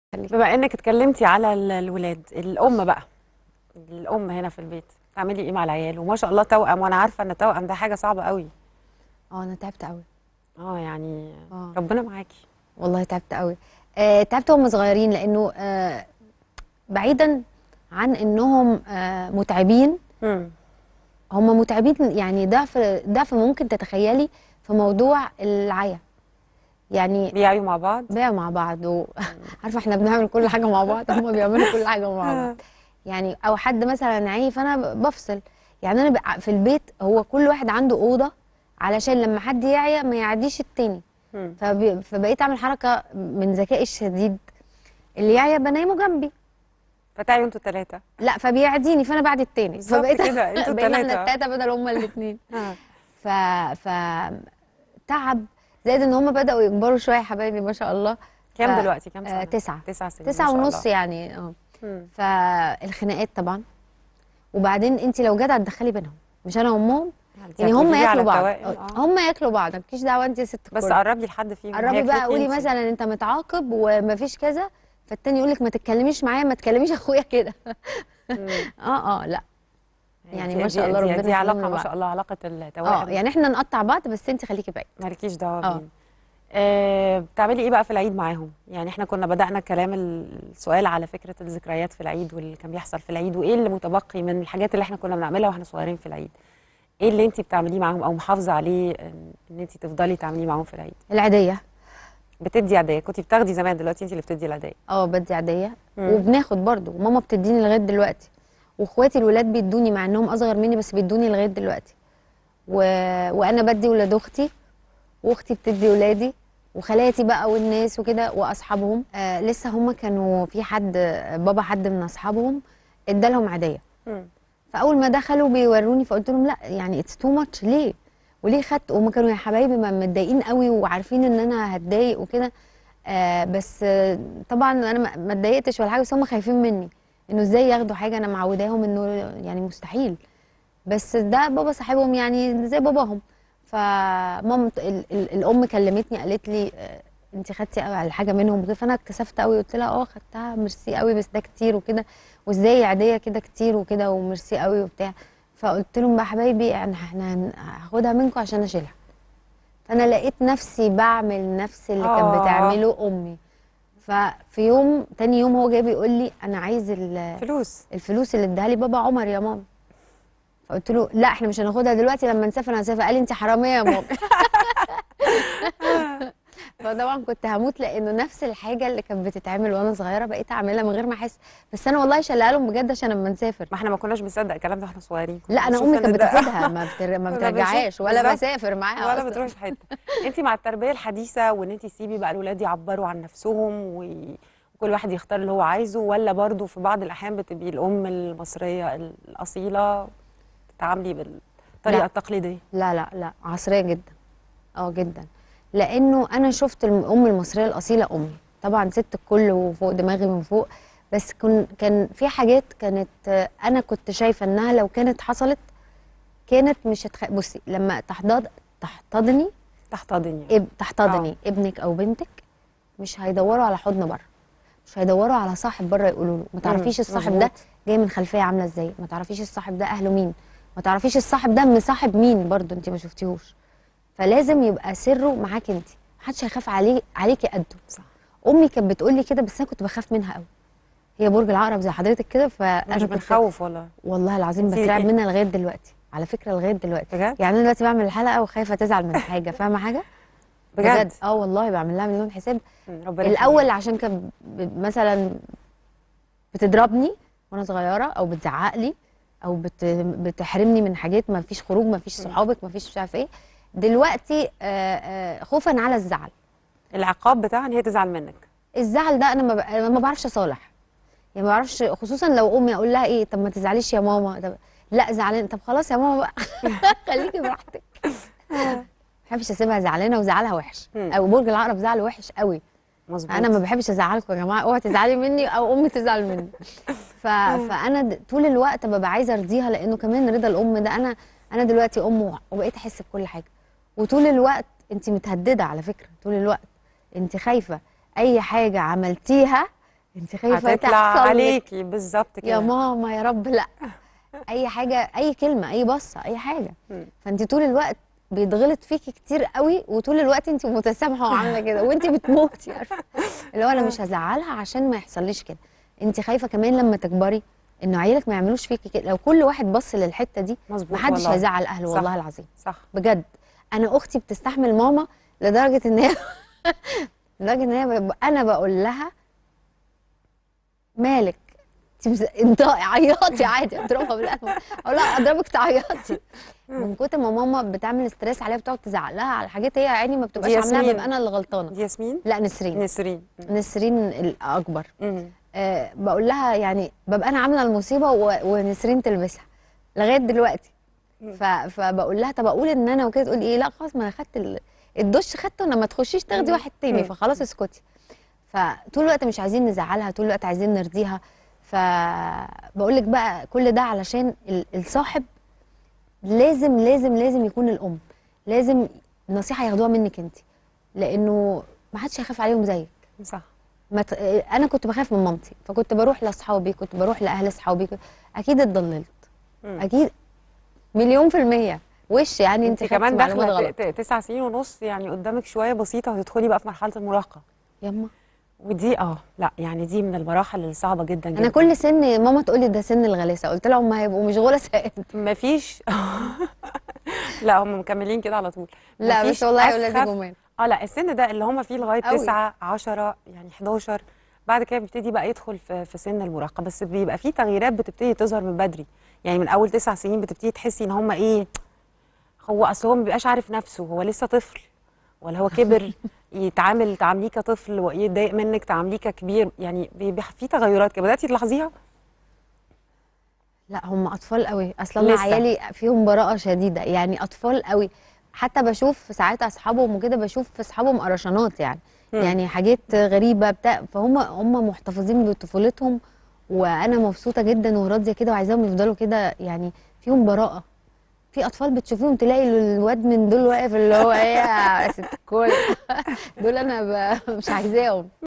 خليك بما انك اتكلمتي على ال- الولاد الام بقى الام هنا في البيت تعملي ايه مع العيال وما شاء الله توأم وانا عارفه ان التوأم ده حاجه صعبه قوي اه انا تعبت قوي اه يعني اه ربنا معاكي والله تعبت قوي آه تعبت وهم صغيرين لانه آه بعيدا عن انهم آه متعبين امم هم متعبين يعني ضعف ضعف ممكن تتخيلي في موضوع العيا يعني بيعيوا مع بعض بيع مع بعض وعارفه احنا بنعمل كل حاجه مع بعض هم بيعملوا كل حاجه مع بعض يعني او حد مثلا عي فانا ب- بفصل يعني انا بقى في البيت هو كل واحد عنده اوضه علشان لما حد يعيا ما يعديش التاني مم. فبي- فبقيت اعمل حركه من ذكائي الشديد اللي يعيا بنامه جنبي فتعيوا انتوا الثلاثه لا فبيعديني فانا بعد التاني بالظبط فبقيت كده، انتوا بقينا احنا التلاتة. التلاته بدل هما الاثنين آه. ف ف تعب زائد ان هم بداوا يكبروا شويه يا حبايبي ما شاء الله كام ف- دلوقتي كام سنه آه تسعه تسع سنين ما تسعة شاء ونص الله. يعني اه مم. فالخناقات طبعا وبعدين انت لو جدع تدخلي بينهم مش انا وامهم انت يعني هم هتقولي لي على ياكلوا بعض التوائم، آه. هم ياكلوا بعض مالكيش دعوه انت يا ست بس الكل. قربي لحد فيهم قربي هياكلوكي بقى قولي انتي. مثلا انت متعاقب ومفيش كذا فالتاني يقول لك ما تتكلميش معايا ما تكلميش اخويا كده مم. اه اه لا يعني دي- ما شاء دي- الله دي- ربنا دي علاقه يخليهم ما لبعض. شاء الله علاقه اه التوائم يعني احنا نقطع بعض بس انت خليكي بعيد مالكيش دعوه اه. بيه آه، بتعملي ايه بقى في العيد معاهم يعني احنا كنا بدأنا كلام السؤال على فكرة الذكريات في العيد واللي كان بيحصل في العيد وايه اللي متبقي من الحاجات اللي احنا كنا بنعملها واحنا صغيرين في العيد ايه اللي انت بتعمليه معاهم او محافظة عليه ان إن انت تفضلي تعمليه معاهم في العيد العيديه بتدي عادية كنت بتاخدي زمان دلوقتي انت اللي بتدي العادية اه بدي عاديه مم. وبناخد برضو ماما بتديني لغايه دلوقتي واخواتي الولاد بيدوني مع انهم اصغر مني بس بيدوني لغايه دلوقتي و... وانا بدي ولاد اختي واختي بتدي ولادي وخالاتي بقى والناس وكده واصحابهم آه لسه هم كانوا في حد بابا حد من اصحابهم ادالهم عاديه مم. فاول ما دخلوا بيوروني فقلت لهم لا يعني اتس تو ماتش ليه وليه خدت هم كانوا يا حبايبي ما- متضايقين قوي وعارفين ان انا هتضايق وكده آه بس آه طبعا انا ما- ما اتضايقتش ولا حاجه بس هم خايفين مني انه ازاي ياخدوا حاجه انا معوداهم انه يعني مستحيل بس ده بابا صاحبهم يعني زي باباهم فمام ال ال الام كلمتني قالت لي آه انت خدتي على حاجه منهم وكده فانا اتكسفت قوي قلت لها اه خدتها ميرسي قوي بس ده كتير وكده وازاي عاديه كده كتير وكده وميرسي قوي وبتاع فقلت لهم بقى حبايبي يعني احنا هن- هاخدها منكم عشان اشيلها فانا لقيت نفسي بعمل نفس اللي كانت آه. بتعمله امي ففي يوم تاني يوم هو جاي بيقول لي انا عايز ال- فلوس الفلوس اللي اداها لي بابا عمر يا ماما فقلت له لا احنا مش هناخدها دلوقتي لما نسافر هنسافر قال لي انت حراميه يا ماما فطبعا كنت هموت لانه نفس الحاجه اللي كانت بتتعمل وانا صغيره بقيت اعملها من غير ما احس بس انا والله شايلها لهم بجد عشان لما نسافر ما احنا ما كناش بنصدق الكلام ده واحنا صغيرين كنا لا انا بنشوف امي إن كانت ده- بتاخدها ما, بتر... ما كنا بترجعهاش بنشوف ولا بالظبط. بسافر معاها ولا أصلاً. بتروحي في حته انت مع التربيه الحديثه وان انت تسيبي بقى الولاد يعبروا عن نفسهم و- وكل واحد يختار اللي هو عايزه ولا برضو في بعض الاحيان بتبقي الام المصريه الاصيله تتعاملي بالطريقه لا. التقليديه لا لا لا عصريه جدا اه جدا لانه انا شفت الام المصريه الاصيله امي طبعا ست الكل وفوق دماغي من فوق بس كن كان في حاجات كانت آه، انا كنت شايفه انها لو كانت حصلت كانت مش هتخ... بصي لما تحضض تحتضني تحتضني اب... تحتضني ابنك او بنتك مش هيدوروا على حضن بره مش هيدوروا على صاحب بره يقولوا له ما تعرفيش الصاحب ده مظبوط. جاي من خلفيه عامله ازاي ما تعرفيش الصاحب ده اهله مين ما تعرفيش الصاحب ده مصاحب مين برضه انت ما شفتيهوش فلازم يبقى سره معاك انت محدش هيخاف عليه عليكي قده صح امي كانت بتقول لي كده بس انا كنت بخاف منها قوي هي برج العقرب زي حضرتك كده فانا مش كنت بنخوف والله والله العظيم انتي بترعب ايه؟ منها لغايه دلوقتي على فكره لغايه دلوقتي بجد يعني انا دلوقتي بعمل الحلقه وخايفه تزعل من حاجه فاهمه حاجه بجد اه والله بعمل لها مليون حساب مم، ربنا الاول يخليك. عشان كانت ب- مثلا بتضربني وانا صغيره او بتزعق لي او بت بتحرمني من حاجات ما فيش خروج ما فيش مم. صحابك ما فيش مش عارف ايه دلوقتي آه، آه، خوفا على الزعل العقاب بتاعها ان هي تزعل منك الزعل ده انا ما, ب... أنا ما بعرفش اصالح يعني ما بعرفش خصوصا لو امي اقول لها ايه طب ما تزعليش يا ماما طب لا زعلان طب خلاص يا ماما بقى خليكي براحتك ما بحبش اسيبها زعلانه وزعلها وحش مم. او برج العقرب زعل وحش قوي مظبوط انا ما بحبش ازعلكم يا جماعه اوعي تزعلي مني او امي تزعل مني ف... فانا د... طول الوقت ببقى عايزه ارضيها لانه كمان رضا الام ده انا انا دلوقتي ام و- وبقيت احس بكل حاجه وطول الوقت انت متهدده على فكره طول الوقت انت خايفه اي حاجه عملتيها انت خايفه هتطلع تحصل لك. عليكي بالظبط يا كده ماما يا رب لا اي حاجه اي كلمه اي بصه اي حاجه مم. فانت طول الوقت بيتغلط فيكي كتير قوي وطول الوقت انت متسامحه وعامله كده وانت بتموتي عارفه اللي هو انا مش هزعلها عشان ما يحصليش كده انت خايفه كمان لما تكبري انه عيالك ما يعملوش فيكي كده لو كل واحد بص للحته دي مظبوط محدش والله. هيزعل اهله صح. والله العظيم صح بجد انا اختي بتستحمل ماما لدرجه ان هي لدرجه ان هي ب- انا بقول لها مالك انت مز- انطقي عيطي عادي اضربها بالقلم اقول لها اضربك تعيطي من كتر ما ماما بتعمل ستريس عليها بتقعد تزعق لها على حاجات هي عيني ما بتبقاش دي عاملاها ياسمين. ببقى انا اللي غلطانه دي ياسمين لا نسرين نسرين نسرين الاكبر مم. أه بقول لها يعني ببقى انا عامله المصيبه و- ونسرين تلبسها لغايه دلوقتي مم. ف... فبقول لها طب اقول ان انا وكده تقول ايه لا خلاص ما انا خدت ال... الدش خدته انا ما تخشيش تاخدي مم. واحد تاني مم. فخلاص اسكتي فطول الوقت مش عايزين نزعلها طول الوقت عايزين نرضيها فبقول لك بقى كل ده علشان ال- الصاحب لازم لازم لازم يكون الام لازم نصيحه ياخدوها منك انت لانه ما حدش هيخاف عليهم زيك صح ما ت... انا كنت بخاف من مامتي فكنت بروح لاصحابي كنت بروح لاهل اصحابي اكيد اتضللت مم. اكيد مليون في المية وش يعني انت انت كمان معلومات داخله غلط ت- ت- تسع سنين ونص يعني قدامك شويه بسيطه وتدخلي بقى في مرحله المراهقه يما ودي اه لا يعني دي من المراحل الصعبه جدا جدا انا كل سن ماما تقول لي ده سن الغلاسه قلت لها هم هيبقوا مش غلساء مفيش لا هم مكملين كده على طول لا مفيش بس والله يا ولادي أسخف- جمال اه لا السن ده اللي هم فيه لغايه أوي. 9 10 يعني 11 بعد كده بيبتدي بقى يدخل في, في سن المراهقه بس بيبقى فيه تغييرات بتبتدي تظهر من بدري يعني من اول تسع سنين بتبتدي تحسي ان هم ايه هو اصل هو ما بيبقاش عارف نفسه هو لسه طفل ولا هو كبر يتعامل تعامليه كطفل ويتضايق منك تعامليه ككبير يعني بيبقى في تغيرات كده بداتي تلاحظيها لا هم اطفال قوي اصلا انا لسه. عيالي فيهم براءه شديده يعني اطفال قوي حتى بشوف ساعات اصحابهم وكده بشوف في اصحابهم قرشانات يعني مم. يعني حاجات غريبه بتاع فهم هم محتفظين بطفولتهم وانا مبسوطه جدا وراضيه كده وعايزاهم يفضلوا كده يعني فيهم براءه في اطفال بتشوفيهم تلاقي الواد من دول واقف اللي هو ايه يا ست الكل دول انا ب... مش عايزاهم